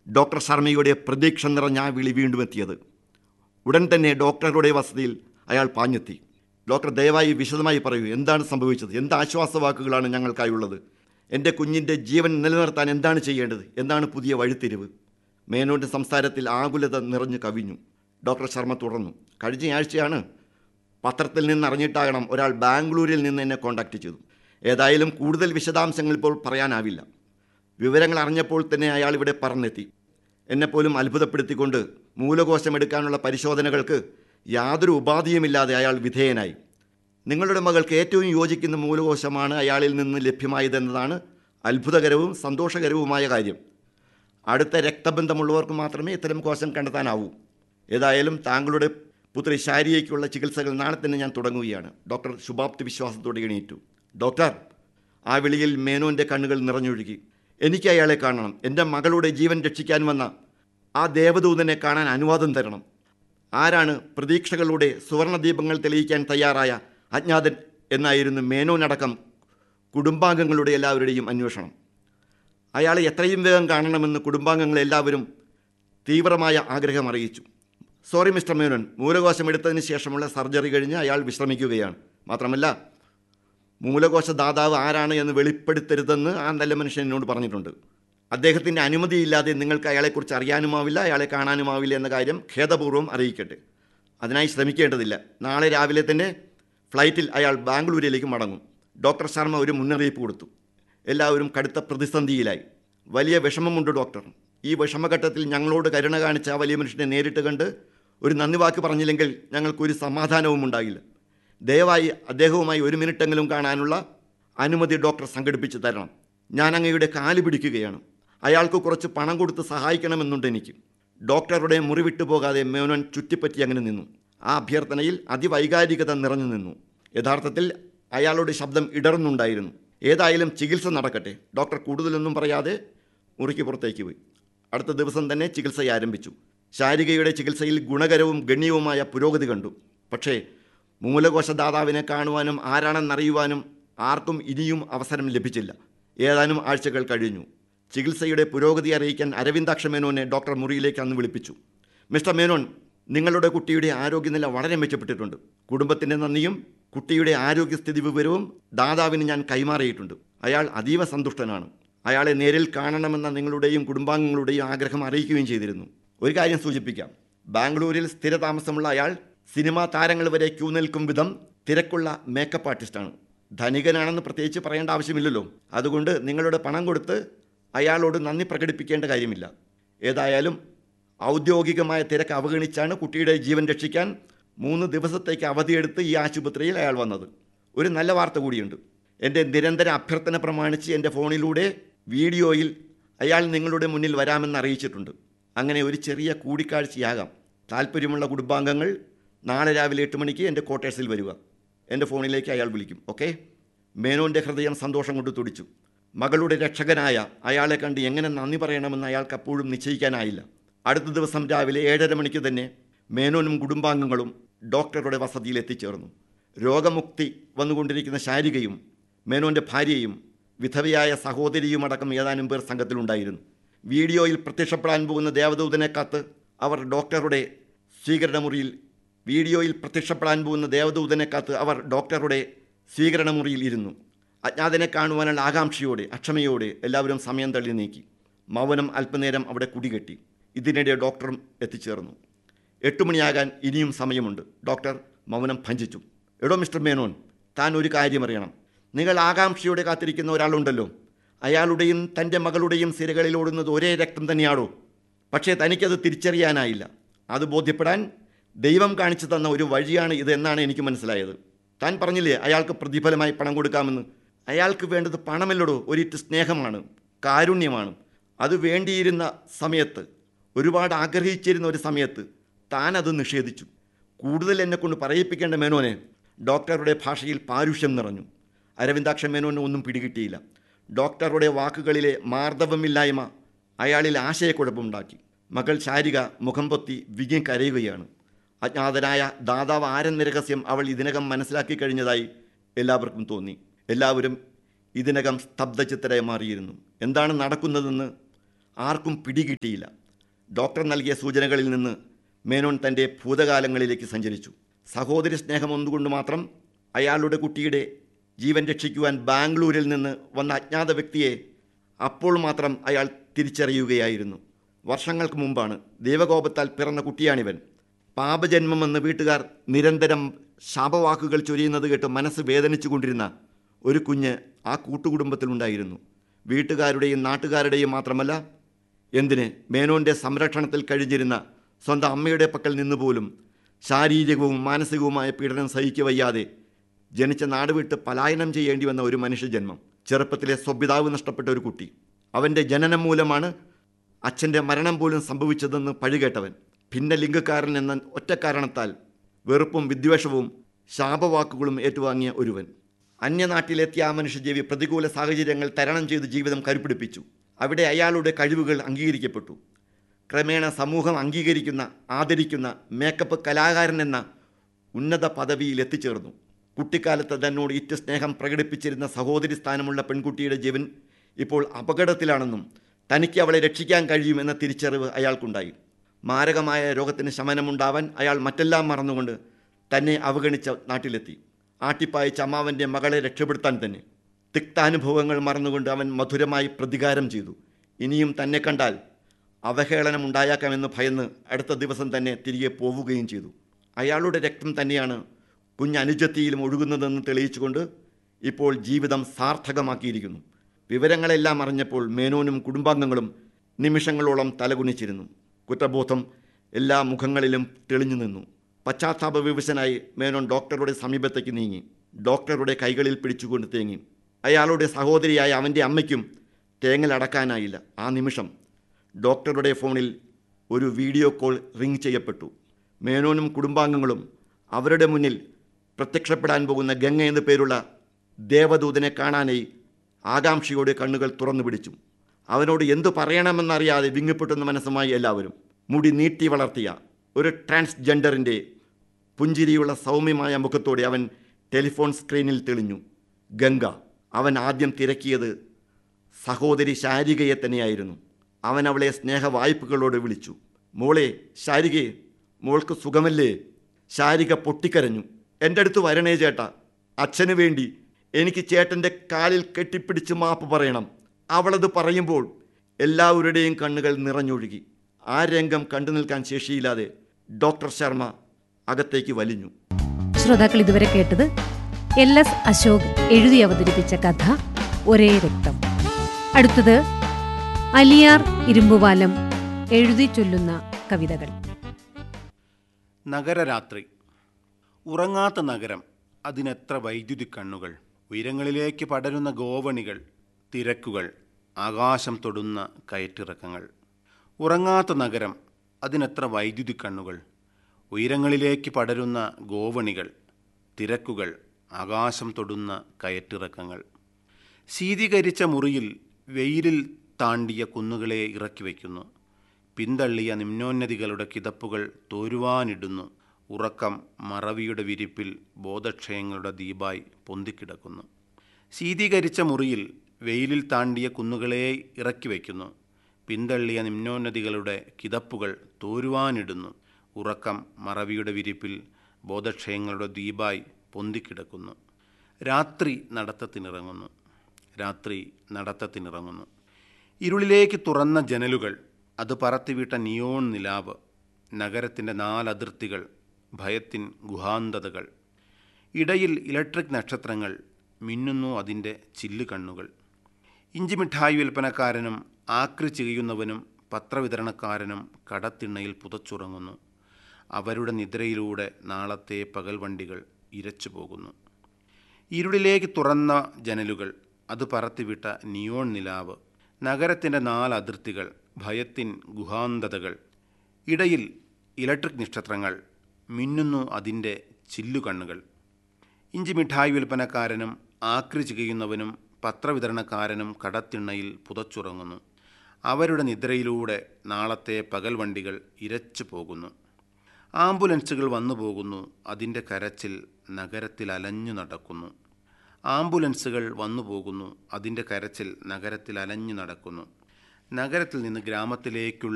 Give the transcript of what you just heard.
doctor ശർമ്മയുടെ പ്രതീക്ഷ നിറഞ്ഞ ആ വിളി വീണ്ടും എത്തിയത് ഉടൻ തന്നെ ഡോക്ടറുടെ വസതിയിൽ അയാൾ പാഞ്ഞെത്തി ഡോക്ടർ ദയവായി വിശദമായി പറയൂ എന്താണ് സംഭവിച്ചത് എന്ത് ആശ്വാസവാക്കുകളാണ് ഞങ്ങൾക്കായുള്ളത് എൻ്റെ കുഞ്ഞിൻ്റെ ജീവൻ നിലനിർത്താൻ എന്താണ് ചെയ്യേണ്ടത് എന്താണ് പുതിയ വഴിത്തിരിവ് മേനോൻ്റെ സംസാരത്തിൽ ആകുലത നിറഞ്ഞു കവിഞ്ഞു ഡോക്ടർ ശർമ്മ തുടർന്നു കഴിഞ്ഞ ആഴ്ചയാണ് പത്രത്തിൽ നിന്ന് അറിഞ്ഞിട്ടാകണം ഒരാൾ ബാംഗ്ലൂരിൽ നിന്ന് എന്നെ കോൺടാക്റ്റ് ചെയ്തു ഏതായാലും കൂടുതൽ വിശദാംശങ്ങൾ ഇപ്പോൾ പറയാനാവില്ല വിവരങ്ങൾ അറിഞ്ഞപ്പോൾ തന്നെ അയാൾ ഇവിടെ പറന്നെത്തി എന്നെപ്പോലും അത്ഭുതപ്പെടുത്തിക്കൊണ്ട് മൂലകോശം എടുക്കാനുള്ള പരിശോധനകൾക്ക് യാതൊരു ഉപാധിയുമില്ലാതെ അയാൾ വിധേയനായി നിങ്ങളുടെ മകൾക്ക് ഏറ്റവും യോജിക്കുന്ന മൂലകോശമാണ് അയാളിൽ നിന്ന് ലഭ്യമായതെന്നതാണ് അത്ഭുതകരവും സന്തോഷകരവുമായ കാര്യം അടുത്ത രക്തബന്ധമുള്ളവർക്ക് മാത്രമേ ഇത്തരം കോശം കണ്ടെത്താനാവൂ ഏതായാലും താങ്കളുടെ പുത്രി ശാരിയയ്ക്കുള്ള ചികിത്സകൾ നാളെ തന്നെ ഞാൻ തുടങ്ങുകയാണ് ഡോക്ടർ ശുഭാപ്തി വിശ്വാസത്തോടെ എണീറ്റു ഡോക്ടർ ആ വിളിയിൽ മേനോൻ്റെ കണ്ണുകൾ നിറഞ്ഞൊഴുകി എനിക്ക് അയാളെ കാണണം എൻ്റെ മകളുടെ ജീവൻ രക്ഷിക്കാൻ വന്ന ആ ദേവദൂതനെ കാണാൻ അനുവാദം തരണം ആരാണ് പ്രതീക്ഷകളുടെ സുവർണദീപങ്ങൾ തെളിയിക്കാൻ തയ്യാറായ അജ്ഞാതൻ എന്നായിരുന്നു മേനോനടക്കം കുടുംബാംഗങ്ങളുടെ എല്ലാവരുടെയും അന്വേഷണം അയാളെ എത്രയും വേഗം കാണണമെന്ന് കുടുംബാംഗങ്ങൾ എല്ലാവരും തീവ്രമായ ആഗ്രഹം അറിയിച്ചു സോറി മിസ്റ്റർ മേനോൻ മൂലകോശം എടുത്തതിന് ശേഷമുള്ള സർജറി കഴിഞ്ഞ് അയാൾ വിശ്രമിക്കുകയാണ് മാത്രമല്ല മൂലകോശ ദാതാവ് ആരാണ് എന്ന് വെളിപ്പെടുത്തരുതെന്ന് ആ നല്ല മനുഷ്യൻ എന്നോട് പറഞ്ഞിട്ടുണ്ട് അദ്ദേഹത്തിൻ്റെ അനുമതിയില്ലാതെ നിങ്ങൾക്ക് അയാളെക്കുറിച്ച് അറിയാനുമാവില്ല അയാളെ കാണാനുമാവില്ല എന്ന കാര്യം ഖേദപൂർവ്വം അറിയിക്കട്ടെ അതിനായി ശ്രമിക്കേണ്ടതില്ല നാളെ രാവിലെ തന്നെ ഫ്ലൈറ്റിൽ അയാൾ ബാംഗ്ലൂരിലേക്ക് മടങ്ങും ഡോക്ടർ ശർമ്മ ഒരു മുന്നറിയിപ്പ് കൊടുത്തു എല്ലാവരും കടുത്ത പ്രതിസന്ധിയിലായി വലിയ വിഷമമുണ്ട് ഡോക്ടർ ഈ വിഷമഘട്ടത്തിൽ ഞങ്ങളോട് കരുണ കാണിച്ച ആ വലിയ മനുഷ്യനെ നേരിട്ട് കണ്ട് ഒരു നന്ദി വാക്ക് പറഞ്ഞില്ലെങ്കിൽ ഞങ്ങൾക്കൊരു സമാധാനവും ഉണ്ടാകില്ല ദയവായി അദ്ദേഹവുമായി ഒരു മിനിറ്റെങ്കിലും കാണാനുള്ള അനുമതി ഡോക്ടർ സംഘടിപ്പിച്ച് തരണം ഞാൻ അങ്ങയുടെ കാല് പിടിക്കുകയാണ് അയാൾക്ക് കുറച്ച് പണം കൊടുത്ത് സഹായിക്കണമെന്നുണ്ട് എനിക്ക് ഡോക്ടറുടെ മുറിവിട്ടു പോകാതെ മേനോൻ ചുറ്റിപ്പറ്റി അങ്ങനെ നിന്നു ആ അഭ്യർത്ഥനയിൽ അതിവൈകാരികത നിറഞ്ഞു നിന്നു യഥാർത്ഥത്തിൽ അയാളുടെ ശബ്ദം ഇടർന്നുണ്ടായിരുന്നു ഏതായാലും ചികിത്സ നടക്കട്ടെ ഡോക്ടർ കൂടുതലൊന്നും പറയാതെ മുറിക്ക് പുറത്തേക്ക് പോയി അടുത്ത ദിവസം തന്നെ ചികിത്സ ആരംഭിച്ചു ശാരികയുടെ ചികിത്സയിൽ ഗുണകരവും ഗണ്യവുമായ പുരോഗതി കണ്ടു പക്ഷേ മൂലകോശദാതാവിനെ കാണുവാനും ആരാണെന്നറിയുവാനും ആർക്കും ഇനിയും അവസരം ലഭിച്ചില്ല ഏതാനും ആഴ്ചകൾ കഴിഞ്ഞു ചികിത്സയുടെ പുരോഗതി അറിയിക്കാൻ അരവിന്ദാക്ഷ മേനോനെ ഡോക്ടർ മുറിയിലേക്ക് അന്ന് വിളിപ്പിച്ചു മിസ്റ്റർ മേനോൻ നിങ്ങളുടെ കുട്ടിയുടെ ആരോഗ്യനില വളരെ മെച്ചപ്പെട്ടിട്ടുണ്ട് കുടുംബത്തിൻ്റെ നന്ദിയും കുട്ടിയുടെ ആരോഗ്യസ്ഥിതി വിവരവും ദാതാവിന് ഞാൻ കൈമാറിയിട്ടുണ്ട് അയാൾ അതീവ സന്തുഷ്ടനാണ് അയാളെ നേരിൽ കാണണമെന്ന നിങ്ങളുടെയും കുടുംബാംഗങ്ങളുടെയും ആഗ്രഹം അറിയിക്കുകയും ചെയ്തിരുന്നു ഒരു കാര്യം സൂചിപ്പിക്കാം ബാംഗ്ലൂരിൽ സ്ഥിരതാമസമുള്ള അയാൾ സിനിമാ താരങ്ങൾ വരെ ക്യൂ നിൽക്കും വിധം തിരക്കുള്ള മേക്കപ്പ് ആർട്ടിസ്റ്റാണ് ധനികനാണെന്ന് പ്രത്യേകിച്ച് പറയേണ്ട ആവശ്യമില്ലല്ലോ അതുകൊണ്ട് നിങ്ങളുടെ പണം കൊടുത്ത് അയാളോട് നന്ദി പ്രകടിപ്പിക്കേണ്ട കാര്യമില്ല ഏതായാലും ഔദ്യോഗികമായ തിരക്ക് അവഗണിച്ചാണ് കുട്ടിയുടെ ജീവൻ രക്ഷിക്കാൻ മൂന്ന് ദിവസത്തേക്ക് അവധിയെടുത്ത് ഈ ആശുപത്രിയിൽ അയാൾ വന്നത് ഒരു നല്ല വാർത്ത കൂടിയുണ്ട് എൻ്റെ നിരന്തര അഭ്യർത്ഥന പ്രമാണിച്ച് എൻ്റെ ഫോണിലൂടെ വീഡിയോയിൽ അയാൾ നിങ്ങളുടെ മുന്നിൽ വരാമെന്ന് അറിയിച്ചിട്ടുണ്ട് അങ്ങനെ ഒരു ചെറിയ കൂടിക്കാഴ്ചയാകാം താല്പര്യമുള്ള കുടുംബാംഗങ്ങൾ നാളെ രാവിലെ എട്ട് മണിക്ക് എൻ്റെ ക്വാർട്ടേഴ്സിൽ വരിക എൻ്റെ ഫോണിലേക്ക് അയാൾ വിളിക്കും ഓക്കെ മേനോൻ്റെ ഹൃദയം സന്തോഷം കൊണ്ട് തുടിച്ചു മകളുടെ രക്ഷകനായ അയാളെ കണ്ട് എങ്ങനെ നന്ദി പറയണമെന്ന് അയാൾക്ക് അപ്പോഴും നിശ്ചയിക്കാനായില്ല അടുത്ത ദിവസം രാവിലെ ഏഴര മണിക്ക് തന്നെ മേനോനും കുടുംബാംഗങ്ങളും ഡോക്ടറുടെ വസതിയിൽ എത്തിച്ചേർന്നു രോഗമുക്തി വന്നുകൊണ്ടിരിക്കുന്ന ശാരികയും മേനോൻ്റെ ഭാര്യയും വിധവയായ സഹോദരിയും അടക്കം ഏതാനും പേർ സംഘത്തിലുണ്ടായിരുന്നു വീഡിയോയിൽ പ്രത്യക്ഷപ്പെടാൻ പോകുന്ന ദേവദൂതനെ കാത്ത് അവർ ഡോക്ടറുടെ സ്വീകരണമുറിയിൽ വീഡിയോയിൽ പ്രത്യക്ഷപ്പെടാൻ പോകുന്ന ദേവദൂതനെ കാത്ത് അവർ ഡോക്ടറുടെ സ്വീകരണമുറിയിൽ ഇരുന്നു അജ്ഞാതനെ കാണുവാനുള്ള ആകാംക്ഷയോടെ അക്ഷമയോടെ എല്ലാവരും സമയം തള്ളി നീക്കി മൗനം അല്പനേരം അവിടെ കുടികെട്ടി ഇതിനിടെ ഡോക്ടറും എത്തിച്ചേർന്നു എട്ട് മണിയാകാൻ ഇനിയും സമയമുണ്ട് ഡോക്ടർ മൗനം ഭഞ്ചിച്ചു എടോ മിസ്റ്റർ മേനോൻ താൻ ഒരു കാര്യം അറിയണം നിങ്ങൾ ആകാംക്ഷയോടെ കാത്തിരിക്കുന്ന ഒരാളുണ്ടല്ലോ അയാളുടെയും തൻ്റെ മകളുടെയും സിരകളിൽ ഓടുന്നത് ഒരേ രക്തം തന്നെയാണോ പക്ഷേ തനിക്കത് തിരിച്ചറിയാനായില്ല അത് ബോധ്യപ്പെടാൻ ദൈവം കാണിച്ചു തന്ന ഒരു വഴിയാണ് ഇത് എന്നാണ് എനിക്ക് മനസ്സിലായത് താൻ പറഞ്ഞില്ലേ അയാൾക്ക് പ്രതിഫലമായി പണം കൊടുക്കാമെന്ന് അയാൾക്ക് വേണ്ടത് പണമല്ലടോ ഒരിറ്റ് സ്നേഹമാണ് കാരുണ്യമാണ് അത് വേണ്ടിയിരുന്ന സമയത്ത് ഒരുപാട് ആഗ്രഹിച്ചിരുന്ന ഒരു സമയത്ത് താൻ അത് നിഷേധിച്ചു കൂടുതൽ എന്നെക്കൊണ്ട് പറയിപ്പിക്കേണ്ട മേനോനെ ഡോക്ടറുടെ ഭാഷയിൽ പാരുഷ്യം നിറഞ്ഞു അരവിന്ദാക്ഷ മേനോന് ഒന്നും പിടികിട്ടിയില്ല ഡോക്ടറുടെ വാക്കുകളിലെ മാർദ്ദവമില്ലായ്മ അയാളിൽ ആശയക്കുഴപ്പമുണ്ടാക്കി മകൾ ശാരിക മുഖം പൊത്തി വിങ്ങി കരയുകയാണ് അജ്ഞാതനായ ദാതാവ് ആരെന്ന രഹസ്യം അവൾ ഇതിനകം മനസ്സിലാക്കി കഴിഞ്ഞതായി എല്ലാവർക്കും തോന്നി എല്ലാവരും ഇതിനകം സ്തബ്ധചിത്തരായി മാറിയിരുന്നു എന്താണ് നടക്കുന്നതെന്ന് ആർക്കും പിടികിട്ടിയില്ല ഡോക്ടർ നൽകിയ സൂചനകളിൽ നിന്ന് മേനോൻ തൻ്റെ ഭൂതകാലങ്ങളിലേക്ക് സഞ്ചരിച്ചു സഹോദരി സ്നേഹം ഒന്നുകൊണ്ട് മാത്രം അയാളുടെ കുട്ടിയുടെ ജീവൻ രക്ഷിക്കുവാൻ ബാംഗ്ലൂരിൽ നിന്ന് വന്ന അജ്ഞാത വ്യക്തിയെ അപ്പോൾ മാത്രം അയാൾ തിരിച്ചറിയുകയായിരുന്നു വർഷങ്ങൾക്ക് മുമ്പാണ് ദൈവകോപത്താൽ പിറന്ന കുട്ടിയാണിവൻ പാപജന്മമെന്ന് വീട്ടുകാർ നിരന്തരം ശാപവാക്കുകൾ ചൊരിയുന്നത് കേട്ട് മനസ്സ് വേദനിച്ചുകൊണ്ടിരുന്ന ഒരു കുഞ്ഞ് ആ കൂട്ടുകുടുംബത്തിലുണ്ടായിരുന്നു വീട്ടുകാരുടെയും നാട്ടുകാരുടെയും മാത്രമല്ല എന്തിന് മേനോൻ്റെ സംരക്ഷണത്തിൽ കഴിഞ്ഞിരുന്ന സ്വന്തം അമ്മയുടെ പക്കൽ നിന്നുപോലും ശാരീരികവും മാനസികവുമായ പീഡനം സഹിക്കവയ്യാതെ ജനിച്ച നാട് വിട്ട് പലായനം ചെയ്യേണ്ടി വന്ന ഒരു മനുഷ്യജന്മം ചെറുപ്പത്തിലെ സ്വപിതാവ് നഷ്ടപ്പെട്ട ഒരു കുട്ടി അവൻ്റെ ജനനം മൂലമാണ് അച്ഛൻ്റെ മരണം പോലും സംഭവിച്ചതെന്ന് പഴുകേട്ടവൻ ഭിന്നലിംഗക്കാരൻ എന്ന ഒറ്റ കാരണത്താൽ വെറുപ്പും വിദ്വേഷവും ശാപവാക്കുകളും ഏറ്റുവാങ്ങിയ ഒരുവൻ അന്യനാട്ടിലെത്തിയ ആ മനുഷ്യജീവി പ്രതികൂല സാഹചര്യങ്ങൾ തരണം ചെയ്ത് ജീവിതം കരുപിടിപ്പിച്ചു അവിടെ അയാളുടെ കഴിവുകൾ അംഗീകരിക്കപ്പെട്ടു ക്രമേണ സമൂഹം അംഗീകരിക്കുന്ന ആദരിക്കുന്ന മേക്കപ്പ് കലാകാരൻ എന്ന ഉന്നത പദവിയിൽ എത്തിച്ചേർന്നു കുട്ടിക്കാലത്ത് തന്നോട് ഇറ്റ് സ്നേഹം പ്രകടിപ്പിച്ചിരുന്ന സഹോദരി സ്ഥാനമുള്ള പെൺകുട്ടിയുടെ ജീവൻ ഇപ്പോൾ അപകടത്തിലാണെന്നും തനിക്ക് അവളെ രക്ഷിക്കാൻ കഴിയുമെന്ന തിരിച്ചറിവ് അയാൾക്കുണ്ടായി മാരകമായ രോഗത്തിന് ശമനമുണ്ടാവാൻ അയാൾ മറ്റെല്ലാം മറന്നുകൊണ്ട് തന്നെ അവഗണിച്ച നാട്ടിലെത്തി ആട്ടിപ്പായച്ച അമ്മാവൻ്റെ മകളെ രക്ഷപ്പെടുത്താൻ തന്നെ തിക്താനുഭവങ്ങൾ മറന്നുകൊണ്ട് അവൻ മധുരമായി പ്രതികാരം ചെയ്തു ഇനിയും തന്നെ കണ്ടാൽ അവഹേളനം ഉണ്ടായേക്കാമെന്ന് ഭയന്ന് അടുത്ത ദിവസം തന്നെ തിരികെ പോവുകയും ചെയ്തു അയാളുടെ രക്തം തന്നെയാണ് കുഞ്ഞനുജത്തിയിലും ഒഴുകുന്നതെന്ന് തെളിയിച്ചുകൊണ്ട് ഇപ്പോൾ ജീവിതം സാർത്ഥകമാക്കിയിരിക്കുന്നു വിവരങ്ങളെല്ലാം അറിഞ്ഞപ്പോൾ മേനോനും കുടുംബാംഗങ്ങളും നിമിഷങ്ങളോളം തലകുനിച്ചിരുന്നു കുറ്റബോധം എല്ലാ മുഖങ്ങളിലും തെളിഞ്ഞു നിന്നു പശ്ചാത്താപ വിവശനായി മേനോൻ ഡോക്ടറുടെ സമീപത്തേക്ക് നീങ്ങി ഡോക്ടറുടെ കൈകളിൽ പിടിച്ചുകൊണ്ട് തേങ്ങി അയാളുടെ സഹോദരിയായ അവൻ്റെ അമ്മയ്ക്കും തേങ്ങലടക്കാനായില്ല ആ നിമിഷം ഡോക്ടറുടെ ഫോണിൽ ഒരു വീഡിയോ കോൾ റിംഗ് ചെയ്യപ്പെട്ടു മേനോനും കുടുംബാംഗങ്ങളും അവരുടെ മുന്നിൽ പ്രത്യക്ഷപ്പെടാൻ പോകുന്ന ഗംഗ എന്നു പേരുള്ള ദേവദൂതനെ കാണാനായി ആകാംക്ഷയോടെ കണ്ണുകൾ തുറന്നു പിടിച്ചു അവനോട് എന്തു പറയണമെന്നറിയാതെ വിങ്ങിപ്പൊട്ടുന്ന മനസ്സുമായി എല്ലാവരും മുടി നീട്ടി വളർത്തിയ ഒരു ട്രാൻസ്ജെൻഡറിൻ്റെ പുഞ്ചിരിയുള്ള സൗമ്യമായ മുഖത്തോടെ അവൻ ടെലിഫോൺ സ്ക്രീനിൽ തെളിഞ്ഞു ഗംഗ അവൻ ആദ്യം തിരക്കിയത് സഹോദരി ശാരികയെ തന്നെയായിരുന്നു അവൻ അവളെ സ്നേഹവായ്പകളോട് വിളിച്ചു മോളെ ശാരികയെ മോൾക്ക് സുഖമല്ലേ ശാരിക പൊട്ടിക്കരഞ്ഞു എൻ്റെ അടുത്ത് വരണേ ചേട്ടാ അച്ഛന് വേണ്ടി എനിക്ക് ചേട്ടൻ്റെ കാലിൽ കെട്ടിപ്പിടിച്ച് മാപ്പ് പറയണം അവളത് പറയുമ്പോൾ എല്ലാവരുടെയും കണ്ണുകൾ നിറഞ്ഞൊഴുകി ആ രംഗം കണ്ടു നിൽക്കാൻ ശേഷിയില്ലാതെ ഡോക്ടർ ശർമ്മ അകത്തേക്ക് വലിഞ്ഞു ശ്രോതാക്കൾ ഇതുവരെ കേട്ടത് എൽ എസ് അശോക് എഴുതി അവതരിപ്പിച്ച കഥ ഒരേ രക്തം അടുത്തത് അലിയാർ ഇരുമ്പുവാലം എഴുതി ചൊല്ലുന്ന കവിതകൾ നഗരരാത്രി ഉറങ്ങാത്ത നഗരം അതിനെത്ര വൈദ്യുതി കണ്ണുകൾ ഉയരങ്ങളിലേക്ക് പടരുന്ന ഗോവണികൾ തിരക്കുകൾ ആകാശം തൊടുന്ന കയറ്റിറക്കങ്ങൾ ഉറങ്ങാത്ത നഗരം അതിനെത്ര വൈദ്യുതി കണ്ണുകൾ ഉയരങ്ങളിലേക്ക് പടരുന്ന ഗോവണികൾ തിരക്കുകൾ ആകാശം തൊടുന്ന കയറ്റിറക്കങ്ങൾ ശീതീകരിച്ച മുറിയിൽ വെയിലിൽ താണ്ടിയ കുന്നുകളെ ഇറക്കി വയ്ക്കുന്നു പിന്തള്ളിയ നിമ്നോന്നതികളുടെ കിതപ്പുകൾ തോരുവാനിടുന്നു ഉറക്കം മറവിയുടെ വിരിപ്പിൽ ബോധക്ഷയങ്ങളുടെ ദീപായി പൊന്തിക്കിടക്കുന്നു ശീതീകരിച്ച മുറിയിൽ വെയിലിൽ താണ്ടിയ കുന്നുകളെ ഇറക്കി വയ്ക്കുന്നു പിന്തള്ളിയ നിമ്നോന്നതികളുടെ കിതപ്പുകൾ തോരുവാനിടുന്നു ഉറക്കം മറവിയുടെ വിരിപ്പിൽ ബോധക്ഷയങ്ങളുടെ ദ്വീപായി പൊന്തിക്കിടക്കുന്നു രാത്രി നടത്തത്തിനിറങ്ങുന്നു രാത്രി നടത്തത്തിനിറങ്ങുന്നു ഇരുളിലേക്ക് തുറന്ന ജനലുകൾ അത് പറത്തിവിട്ട നിയോൺ നിലാവ് നഗരത്തിൻ്റെ നാലതിർത്തികൾ ഭയത്തിൻ ഗുഹാന്തതകൾ ഇടയിൽ ഇലക്ട്രിക് നക്ഷത്രങ്ങൾ മിന്നുന്നു അതിൻ്റെ ചില്ലുകണ്ണുകൾ ഇഞ്ചിമിഠായി വിൽപ്പനക്കാരനും ആക്രി ചെയ്യുന്നവനും പത്രവിതരണക്കാരനും കടത്തിണ്ണയിൽ പുതച്ചുറങ്ങുന്നു അവരുടെ നിദ്രയിലൂടെ നാളത്തെ പകൽ വണ്ടികൾ ഇരച്ചു പോകുന്നു ഇരുളിലേക്ക് തുറന്ന ജനലുകൾ അത് പറത്തിവിട്ട നിയോൺ നിലാവ് നഗരത്തിൻ്റെ നാലതിർത്തികൾ ഭയത്തിൻ ഗുഹാന്തതകൾ ഇടയിൽ ഇലക്ട്രിക് നക്ഷത്രങ്ങൾ മിന്നുന്നു അതിൻ്റെ ചില്ലുകണ്ണുകൾ ഇഞ്ചി മിഠായി വിൽപ്പനക്കാരനും ആക്രി ചെയ്യുന്നവനും പത്രവിതരണക്കാരനും കടത്തിണ്ണയിൽ പുതച്ചുറങ്ങുന്നു അവരുടെ നിദ്രയിലൂടെ നാളത്തെ പകൽ വണ്ടികൾ ഇരച്ചു പോകുന്നു ആംബുലൻസുകൾ വന്നു പോകുന്നു അതിൻ്റെ കരച്ചിൽ നഗരത്തിൽ അലഞ്ഞു നടക്കുന്നു ആംബുലൻസുകൾ വന്നു പോകുന്നു അതിൻ്റെ കരച്ചിൽ നഗരത്തിൽ അലഞ്ഞു നടക്കുന്നു നഗരത്തിൽ നിന്ന് ഗ്രാമത്തിലേക്കുള്ള